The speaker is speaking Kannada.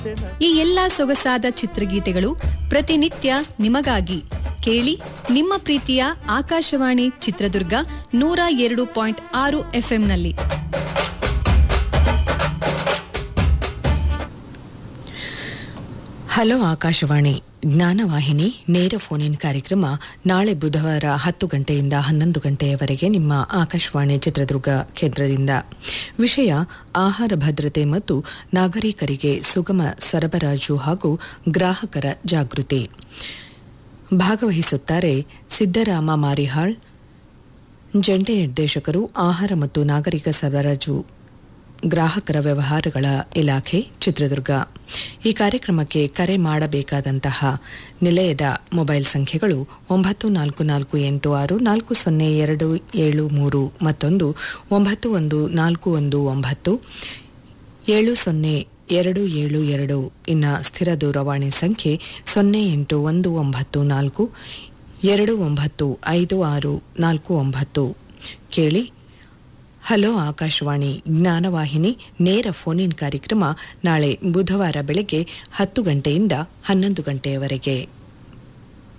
ಈ ಎಲ್ಲಾ ಸೊಗಸಾದ ಚಿತ್ರಗೀತೆಗಳು ಪ್ರತಿನಿತ್ಯ ನಿಮಗಾಗಿ ಕೇಳಿ ನಿಮ್ಮ ಪ್ರೀತಿಯ ಆಕಾಶವಾಣಿ ಚಿತ್ರದುರ್ಗ ನೂರ ಎರಡು ಪಾಯಿಂಟ್ ಆರು ಎಫ್ಎಂನಲ್ಲಿ ಹಲೋ ಆಕಾಶವಾಣಿ ಜ್ಞಾನವಾಹಿನಿ ನೇರ ಫೋನ್ ಇನ್ ಕಾರ್ಯಕ್ರಮ ನಾಳೆ ಬುಧವಾರ ಹತ್ತು ಗಂಟೆಯಿಂದ ಹನ್ನೊಂದು ಗಂಟೆಯವರೆಗೆ ನಿಮ್ಮ ಆಕಾಶವಾಣಿ ಚಿತ್ರದುರ್ಗ ಕೇಂದ್ರದಿಂದ ವಿಷಯ ಆಹಾರ ಭದ್ರತೆ ಮತ್ತು ನಾಗರಿಕರಿಗೆ ಸುಗಮ ಸರಬರಾಜು ಹಾಗೂ ಗ್ರಾಹಕರ ಜಾಗೃತಿ ಭಾಗವಹಿಸುತ್ತಾರೆ ಸಿದ್ದರಾಮ ಮಾರಿಹಾಳ್ ಜಂಟಿ ನಿರ್ದೇಶಕರು ಆಹಾರ ಮತ್ತು ನಾಗರಿಕ ಸರಬರಾಜು ಗ್ರಾಹಕರ ವ್ಯವಹಾರಗಳ ಇಲಾಖೆ ಚಿತ್ರದುರ್ಗ ಈ ಕಾರ್ಯಕ್ರಮಕ್ಕೆ ಕರೆ ಮಾಡಬೇಕಾದಂತಹ ನಿಲಯದ ಮೊಬೈಲ್ ಸಂಖ್ಯೆಗಳು ಒಂಬತ್ತು ನಾಲ್ಕು ನಾಲ್ಕು ಎಂಟು ಆರು ನಾಲ್ಕು ಸೊನ್ನೆ ಎರಡು ಏಳು ಮೂರು ಮತ್ತೊಂದು ಒಂಬತ್ತು ಒಂದು ನಾಲ್ಕು ಒಂದು ಒಂಬತ್ತು ಏಳು ಸೊನ್ನೆ ಎರಡು ಏಳು ಎರಡು ಇನ್ನ ಸ್ಥಿರ ದೂರವಾಣಿ ಸಂಖ್ಯೆ ಸೊನ್ನೆ ಎಂಟು ಒಂದು ಒಂಬತ್ತು ನಾಲ್ಕು ಎರಡು ಒಂಬತ್ತು ಐದು ಆರು ನಾಲ್ಕು ಒಂಬತ್ತು ಕೇಳಿ ಹಲೋ ಆಕಾಶವಾಣಿ ಜ್ಞಾನವಾಹಿನಿ ನೇರ ಫೋನ್ ಇನ್ ಕಾರ್ಯಕ್ರಮ ನಾಳೆ ಬುಧವಾರ ಬೆಳಗ್ಗೆ ಹತ್ತು ಗಂಟೆಯಿಂದ ಹನ್ನೊಂದು ಗಂಟೆಯವರೆಗೆ